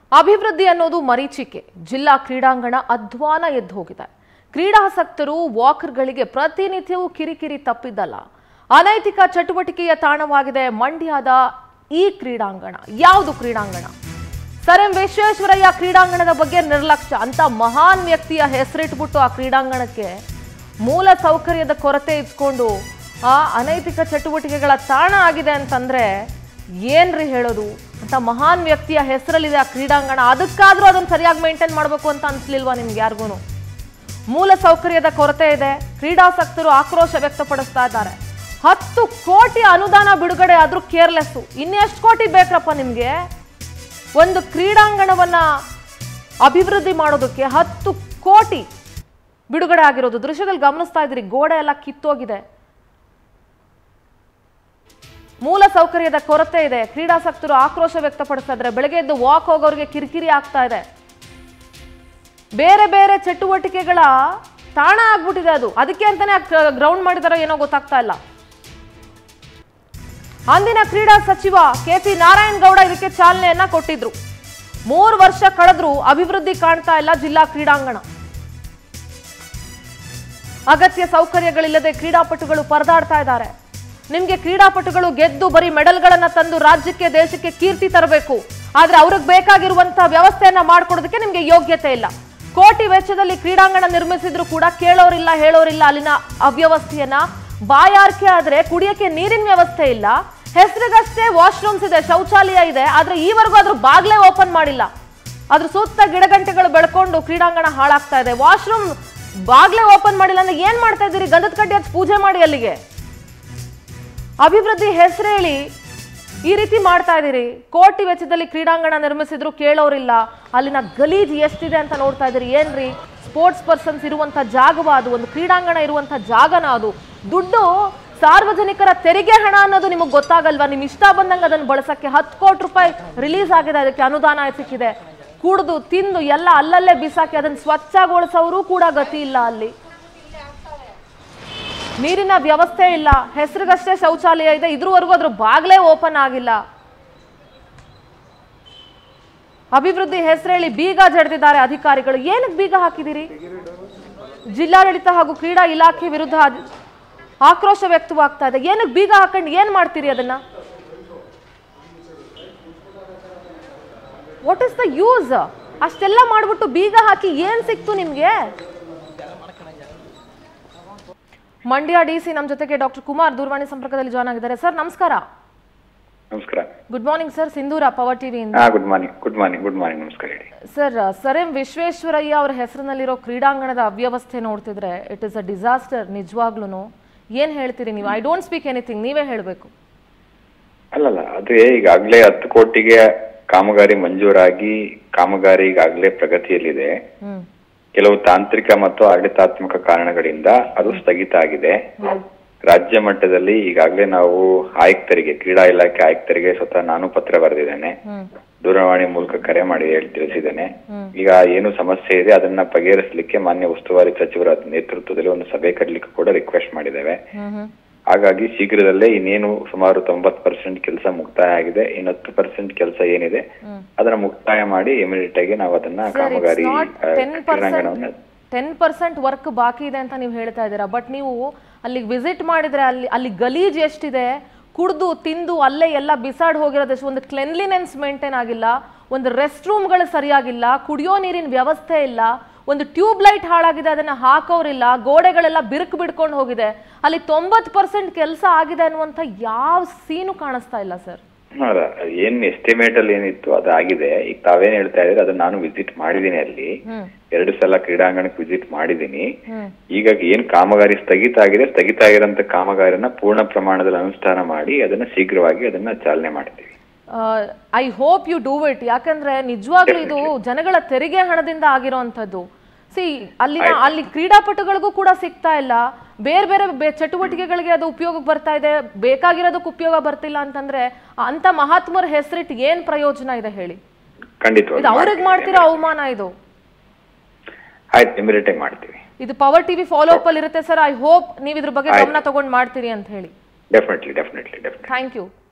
ಅಭಿವೃದ್ಧಿ ಅನ್ನೋದು ಮರೀಚಿಕೆ ಜಿಲ್ಲಾ ಕ್ರೀಡಾಂಗಣ ಅಧ್ವಾನ ಎದ್ದು ಹೋಗಿದೆ ಕ್ರೀಡಾಸಕ್ತರು ವಾಕರ್ಗಳಿಗೆ ಪ್ರತಿನಿತ್ಯವೂ ಕಿರಿಕಿರಿ ತಪ್ಪಿದ್ದಲ್ಲ ಅನೈತಿಕ ಚಟುವಟಿಕೆಯ ತಾಣವಾಗಿದೆ ಮಂಡ್ಯದ ಈ ಕ್ರೀಡಾಂಗಣ ಯಾವುದು ಕ್ರೀಡಾಂಗಣ ಸರ್ ಎಂ ವಿಶ್ವೇಶ್ವರಯ್ಯ ಕ್ರೀಡಾಂಗಣದ ಬಗ್ಗೆ ನಿರ್ಲಕ್ಷ್ಯ ಅಂತ ಮಹಾನ್ ವ್ಯಕ್ತಿಯ ಹೆಸರಿಟ್ಬಿಟ್ಟು ಆ ಕ್ರೀಡಾಂಗಣಕ್ಕೆ ಮೂಲ ಸೌಕರ್ಯದ ಕೊರತೆ ಇಟ್ಕೊಂಡು ಆ ಅನೈತಿಕ ಚಟುವಟಿಕೆಗಳ ತಾಣ ಆಗಿದೆ ಅಂತಂದ್ರೆ ಏನ್ರಿ ಹೇಳೋದು ಅಂತ ಮಹಾನ್ ವ್ಯಕ್ತಿಯ ಹೆಸರಲ್ಲಿದೆ ಆ ಕ್ರೀಡಾಂಗಣ ಅದಕ್ಕಾದ್ರೂ ಅದನ್ನ ಸರಿಯಾಗಿ ಮೇಂಟೈನ್ ಮಾಡಬೇಕು ಅಂತ ಅನ್ಸ್ಲಿಲ್ವಾ ನಿಮ್ಗೆ ಯಾರಿಗೂ ಮೂಲ ಸೌಕರ್ಯದ ಕೊರತೆ ಇದೆ ಕ್ರೀಡಾಸಕ್ತರು ಆಕ್ರೋಶ ವ್ಯಕ್ತಪಡಿಸ್ತಾ ಇದ್ದಾರೆ ಹತ್ತು ಕೋಟಿ ಅನುದಾನ ಬಿಡುಗಡೆ ಆದ್ರೂ ಕೇರ್ಲೆಸ್ಸು ಇನ್ನೆಷ್ಟು ಕೋಟಿ ಬೇಕ್ರಪ್ಪ ನಿಮ್ಗೆ ಒಂದು ಕ್ರೀಡಾಂಗಣವನ್ನ ಅಭಿವೃದ್ಧಿ ಮಾಡೋದಕ್ಕೆ ಹತ್ತು ಕೋಟಿ ಬಿಡುಗಡೆ ಆಗಿರೋದು ದೃಶ್ಯದಲ್ಲಿ ಗಮನಿಸ್ತಾ ಇದ್ದೀರಿ ಗೋಡೆ ಎಲ್ಲ ಕಿತ್ತೋಗಿದೆ ಮೂಲ ಸೌಕರ್ಯದ ಕೊರತೆ ಇದೆ ಕ್ರೀಡಾಸಕ್ತರು ಆಕ್ರೋಶ ವ್ಯಕ್ತಪಡಿಸ್ತಾ ಇದ್ದಾರೆ ಬೆಳಗ್ಗೆ ಎದ್ದು ವಾಕ್ ಹೋಗೋರಿಗೆ ಕಿರಿಕಿರಿ ಆಗ್ತಾ ಇದೆ ಬೇರೆ ಬೇರೆ ಚಟುವಟಿಕೆಗಳ ತಾಣ ಆಗ್ಬಿಟ್ಟಿದೆ ಅದು ಅದಕ್ಕೆ ಅಂತಾನೆ ಗ್ರೌಂಡ್ ಮಾಡಿದಾರೋ ಏನೋ ಗೊತ್ತಾಗ್ತಾ ಇಲ್ಲ ಅಂದಿನ ಕ್ರೀಡಾ ಸಚಿವ ಕೆ ಪಿ ನಾರಾಯಣ ಗೌಡ ಇದಕ್ಕೆ ಚಾಲನೆಯನ್ನ ಕೊಟ್ಟಿದ್ರು ಮೂರು ವರ್ಷ ಕಳೆದ್ರೂ ಅಭಿವೃದ್ಧಿ ಕಾಣ್ತಾ ಇಲ್ಲ ಜಿಲ್ಲಾ ಕ್ರೀಡಾಂಗಣ ಅಗತ್ಯ ಸೌಕರ್ಯಗಳಿಲ್ಲದೆ ಕ್ರೀಡಾಪಟುಗಳು ಪರದಾಡ್ತಾ ಇದ್ದಾರೆ ನಿಮ್ಗೆ ಕ್ರೀಡಾಪಟುಗಳು ಗೆದ್ದು ಬರೀ ಮೆಡಲ್ಗಳನ್ನ ತಂದು ರಾಜ್ಯಕ್ಕೆ ದೇಶಕ್ಕೆ ಕೀರ್ತಿ ತರಬೇಕು ಆದ್ರೆ ಅವ್ರಿಗೆ ಬೇಕಾಗಿರುವಂತಹ ವ್ಯವಸ್ಥೆಯನ್ನ ಮಾಡ್ಕೊಡೋದಕ್ಕೆ ನಿಮ್ಗೆ ಯೋಗ್ಯತೆ ಇಲ್ಲ ಕೋಟಿ ವೆಚ್ಚದಲ್ಲಿ ಕ್ರೀಡಾಂಗಣ ನಿರ್ಮಿಸಿದ್ರು ಕೂಡ ಕೇಳೋರಿಲ್ಲ ಹೇಳೋರಿಲ್ಲ ಅಲ್ಲಿನ ಅವ್ಯವಸ್ಥೆಯನ್ನ ಬಾಯಾರಿಕೆ ಆದ್ರೆ ಕುಡಿಯಕ್ಕೆ ನೀರಿನ ವ್ಯವಸ್ಥೆ ಇಲ್ಲ ಹೆಸರಿಗಷ್ಟೇ ವಾಶ್ರೂಮ್ಸ್ ಇದೆ ಶೌಚಾಲಯ ಇದೆ ಆದ್ರೆ ಈವರೆಗೂ ಅದ್ರ ಬಾಗ್ಲೇ ಓಪನ್ ಮಾಡಿಲ್ಲ ಅದ್ರ ಸುತ್ತ ಗಿಡಗಂಟೆಗಳು ಬೆಳ್ಕೊಂಡು ಕ್ರೀಡಾಂಗಣ ಹಾಳಾಗ್ತಾ ಇದೆ ವಾಶ್ರೂಮ್ ಬಾಗ್ಲೇ ಓಪನ್ ಮಾಡಿಲ್ಲ ಅಂದ್ರೆ ಏನ್ ಮಾಡ್ತಾ ಇದ್ದೀರಿ ಗಂಧದ ಕಡ್ಡಿ ಹಚ್ಚಿ ಪೂಜೆ ಮಾಡಿ ಅಲ್ಲಿಗೆ ಅಭಿವೃದ್ಧಿ ಹೆಸರು ಹೇಳಿ ಈ ರೀತಿ ಮಾಡ್ತಾ ಇದ್ದೀರಿ ಕೋಟಿ ವೆಚ್ಚದಲ್ಲಿ ಕ್ರೀಡಾಂಗಣ ನಿರ್ಮಿಸಿದ್ರು ಕೇಳೋರಿಲ್ಲ ಅಲ್ಲಿನ ಗಲೀಜ್ ಎಷ್ಟಿದೆ ಅಂತ ನೋಡ್ತಾ ಇದ್ದೀರಿ ಏನ್ರಿ ಸ್ಪೋರ್ಟ್ಸ್ ಪರ್ಸನ್ಸ್ ಇರುವಂತ ಜಾಗವ ಅದು ಒಂದು ಕ್ರೀಡಾಂಗಣ ಇರುವಂತ ಜಾಗನ ಅದು ದುಡ್ಡು ಸಾರ್ವಜನಿಕರ ತೆರಿಗೆ ಹಣ ಅನ್ನೋದು ನಿಮಗೆ ಗೊತ್ತಾಗಲ್ವಾ ನಿಮ್ ಇಷ್ಟ ಬಂದಂಗೆ ಅದನ್ನು ಬಳಸಕ್ಕೆ ಹತ್ತು ಕೋಟಿ ರೂಪಾಯಿ ರಿಲೀಸ್ ಆಗಿದೆ ಅದಕ್ಕೆ ಅನುದಾನ ಸಿಕ್ಕಿದೆ ಕುಡ್ದು ತಿಂದು ಎಲ್ಲ ಅಲ್ಲಲ್ಲೇ ಬಿಸಾಕಿ ಅದನ್ನು ಸ್ವಚ್ಛಗೊಳಿಸೋರು ಕೂಡ ಗತಿ ಇಲ್ಲ ಅಲ್ಲಿ ನೀರಿನ ವ್ಯವಸ್ಥೆ ಇಲ್ಲ ಹೆಸರಿಗಷ್ಟೇ ಶೌಚಾಲಯ ಇದೆ ಇದ್ರವರೆಗೂ ಅದ್ರ ಬಾಗ್ಲೇ ಓಪನ್ ಆಗಿಲ್ಲ ಅಭಿವೃದ್ಧಿ ಹೆಸರು ಹೇಳಿ ಬೀಗ ಜಡ್ದಿದ್ದಾರೆ ಅಧಿಕಾರಿಗಳು ಏನಕ್ಕೆ ಬೀಗ ಹಾಕಿದಿರಿ ಜಿಲ್ಲಾಡಳಿತ ಹಾಗೂ ಕ್ರೀಡಾ ಇಲಾಖೆ ವಿರುದ್ಧ ಅದ್- ಆಕ್ರೋಶ ವ್ಯಕ್ತವಾಗ್ತಾ ಇದೆ ಏನಕ್ಕೆ ಬೀಗ ಹಾಕೊಂಡು ಏನ್ ಮಾಡ್ತೀರಿ ಅದನ್ನ ವಾಟ್ ಇಸ್ ದ ಯೂಸ್ ಅಷ್ಟೆಲ್ಲ ಮಾಡ್ಬಿಟ್ಟು ಬೀಗ ಹಾಕಿ ಏನ್ ಸಿಕ್ತು ನಿಮ್ಗೆ ಮಂಡ್ಯ ಡಿ ಸಿ ನಮ್ಮ ಜೊತೆಗೆ ಡಾಕ್ಟರ್ ಕುಮಾರ್ ದೂರವಾಣಿ ಸಂಪರ್ಕದಲ್ಲಿ ಜಾಯ್ನ್ ಆಗಿದ್ದಾರೆ ಸರ್ ನಮಸ್ಕಾರ ನಮಸ್ಕಾರ good morning sir Sindhura power ಟಿವಿಯಿಂದ ಹಾ good morning good morning good morning ನಮಸ್ಕಾರ ಹೇಳಿ ಸರ್ ಸರ್ ಎಂ ವಿಶ್ವೇಶ್ವರಯ್ಯ ಅವರ ಹೆಸರಿನಲ್ಲಿರೋ ಕ್ರೀಡಾಂಗಣದ ಅವ್ಯವಸ್ಥೆ ನೋಡ್ತಿದ್ರೆ ಇಟ್ ಇಸ್ ಅ ಡಿಸಾಸ್ಟರ್ ನಿಜವಾಗ್ಲೂ ಏನ್ ಹೇಳ್ತೀರಿ ನೀವು ಐ ಡೋಂಟ್ ಸ್ಪೀಕ್ ಎನಿಥಿಂಗ್ ನೀವೇ ಹೇಳಬೇಕು ಅಲ್ಲಲ್ಲ ಅದೇ ಈಗಾಗಲೇ ಹತ್ತು ಕೋಟಿಗೆ ಕಾಮಗಾರಿ ಮಂಜೂರಾಗಿ ಕಾಮಗಾರಿ ಈಗಾಗಲೇ ಪ್ರಗತಿಯಲ್ಲಿದೆ ಹ್ಮ್ ಕೆಲವು ತಾಂತ್ರಿಕ ಮತ್ತು ಆಡಳಿತಾತ್ಮಕ ಕಾರಣಗಳಿಂದ ಅದು ಸ್ಥಗಿತ ಆಗಿದೆ ರಾಜ್ಯ ಮಟ್ಟದಲ್ಲಿ ಈಗಾಗಲೇ ನಾವು ಆಯುಕ್ತರಿಗೆ ಕ್ರೀಡಾ ಇಲಾಖೆ ಆಯುಕ್ತರಿಗೆ ಸ್ವತಃ ನಾನು ಪತ್ರ ಬರೆದಿದ್ದೇನೆ ಹ್ಮ್ ದೂರವಾಣಿ ಮೂಲಕ ಕರೆ ಮಾಡಿ ಹೇಳಿ ತಿಳಿಸಿದ್ದೇನೆ ಹ್ಮ್. ಈಗ ಏನು ಸಮಸ್ಯೆ ಇದೆ ಅದನ್ನ ಬಗೆಹರಿಸಲಿಕ್ಕೆ ಮಾನ್ಯ ಉಸ್ತುವಾರಿ ಸಚಿವರ ನೇತೃತ್ವದಲ್ಲಿ ಒಂದು ಸಭೆ ಕರೆಯಲಿಕ್ಕೆ ಕೂಡ ರಿಕ್ವೆಸ್ಟ್ ಮಾಡಿದ್ದೇವೆ ಹ್ಮ್ ಹ್ಮ್ ಹಾಗಾಗಿ ಶೀಘ್ರದಲ್ಲೇ ಇನ್ನೇನು ಸುಮಾರು ತೊಂಬತ್ತು ಪರ್ಸೆಂಟ್ ಕೆಲಸ ಮುಕ್ತಾಯ ಆಗಿದೆ ಇನ್ನು ಹತ್ತು ಪರ್ಸೆಂಟ್ ಕೆಲಸ ಏನಿದೆ ಹ್ಮ್. ಅದನ್ನ ಮುಕ್ತಾಯ ಮಾಡಿ ಇಮಿಡಿಯೇಟ್ ಆಗಿ ನಾವು ಅದನ್ನ ಸರ್ ಇಟ್ಸ್ ಕಾಮಗಾರಿ ನಾಟ್ ಆ, ಟೆನ್ ಕ್ರೀಡಾಂಗಣವನ್ನ ಪರ್ಸೆಂಟ್ ಟೆನ್ ಪರ್ಸೆಂಟ್ ವರ್ಕ್ ಬಾಕಿ ಇದೆ ಅಂತ ನೀವು ಹೇಳ್ತಾ ಇದ್ದೀರಾ ಬಟ್ ನೀವು ಅಲ್ಲಿಗೆ ವಿಸಿಟ್ ಮಾಡಿದ್ರೆ ಅಲ್ಲಿ ಅಲ್ಲಿ ಗಲೀಜ್ ಎಷ್ಟಿದೆ ಕುಡ್ದು ತಿಂದು ಅಲ್ಲೇ ಎಲ್ಲ ಬಿಸಾಡ್ ಹೋಗಿರೋದಷ್ಟು ಒಂದು ಕ್ಲೆನ್ಲಿನೆನ್ಸ್ ಮೇಂಟೈನ್ ಆಗಿಲ್ಲ ಒಂದು ರೆಸ್ಟ್ ರೂಮ್ಗಳು ಸರಿಯಾಗಿಲ್ಲ ಕುಡಿಯೋ ನೀರಿನ ವ್ಯವಸ್ಥೆ ಇಲ್ಲ ಒಂದು ಟ್ಯೂಬ್ ಲೈಟ್ ಹಾಳಾಗಿದೆ ಅದನ್ನ ಹಾಕೋರಿಲ್ಲ ಗೋಡೆಗಳೆಲ್ಲ ಬಿರುಕು ಬಿಡ್ಕೊಂಡು ಹೋಗಿದೆ ಅಲ್ಲಿ ತೊಂಬತ್ತು ಪರ್ಸೆಂಟ್ ಕೆಲಸ ಆಗಿದೆ ಅನ್ನುವಂಥ ಯಾವ ಸೀನು ಕಾಣಿಸ್ತಾ ಇಲ್ಲ ಸರ್ ಅಲ್ಲ, ಏನ್ ಎಸ್ಟಿಮೇಟ್ ಅಲ್ಲಿ ಏನಿತ್ತು ಅದು ಆಗಿದೆ ಈಗ ತಾವೇನ್ ಹೇಳ್ತಾ ಇದ್ರೆ ಅದನ್ನ ನಾನು ವಿಸಿಟ್ ಮಾಡಿದೀನಿ ಅಲ್ಲಿ ಹ್ಮ್ ಎರಡು ಸಲ ಕ್ರೀಡಾಂಗಣಕ್ಕೆ ವಿಸಿಟ್ ಮಾಡಿದೀನಿ ಹ್ಮ್ ಈಗ ಏನ್ ಕಾಮಗಾರಿ ಸ್ಥಗಿತ ಆಗಿದೆ ಸ್ಥಗಿತ ಆಗಿರೋಂಥ ಕಾಮಗಾರಿನ ಪೂರ್ಣ ಪ್ರಮಾಣದಲ್ಲಿ ಅನುಷ್ಠಾನ ಮಾಡಿ ಅದನ್ನ ಶೀಘ್ರವಾಗಿ ಅದನ್ನ ಚಾಲನೆ ಮಾಡ್ತೀವಿ I hope you do it ಯಾಕಂದ್ರೆ ನಿಜವಾಗ್ಲೂ ಇದು ಜನಗಳ ತೆರಿಗೆ ಹಣದಿಂದ ಆಗಿರೋಂಥದ್ದು ಸಿ ಅಲ್ಲಿನ ಅಲ್ಲಿ ಕ್ರೀಡಾಪಟುಗಳಿಗೂ ಕೂಡ ಸಿಗ್ತಾ ಇಲ್ಲ ಬೇರೆ ಬೇರೆ ಬೆ- ಚಟುವಟಿಕೆಗಳಿಗೆ ಅದು ಉಪಯೋಗಕ್ಕೆ ಬರ್ತಾ ಇದೆ ಬೇಕಾಗಿರೋದಕ್ಕೆ ಉಪಯೋಗ ಬರ್ತಿಲ್ಲ ಅಂತಂದ್ರೆ ಅಂತ ಮಹಾತ್ಮರ ಹೆಸರಿಟ್ಟು ಏನ್ ಪ್ರಯೋಜನ ಇದೆ ಹೇಳಿ ಖಂಡಿತವಾಗಿ ಇದು ಅವ್ರಿಗೆ ಮಾಡ್ತಿರೋ ಅವಮಾನ ಇದು ಆಯ್ತು ಇಮಿಡಿಯೇಟ್ ಆಗಿ ಮಾಡ್ತೀವಿ ಇದು ಪವರ್ ಟಿವಿ ಫಾಲೋ ಅಪ್ ಅಲ್ಲಿ ಇರುತ್ತೆ ಸರ್ ಐ ಹೋಪ್ ನೀವು ಇದ್ರ ಬಗ್ಗೆ ಗಮನ ತಗೊಂಡ್ ಮಾಡ್ತೀರಿ ಅಂತ ಹೇಳಿ definitely definitely definitely thank you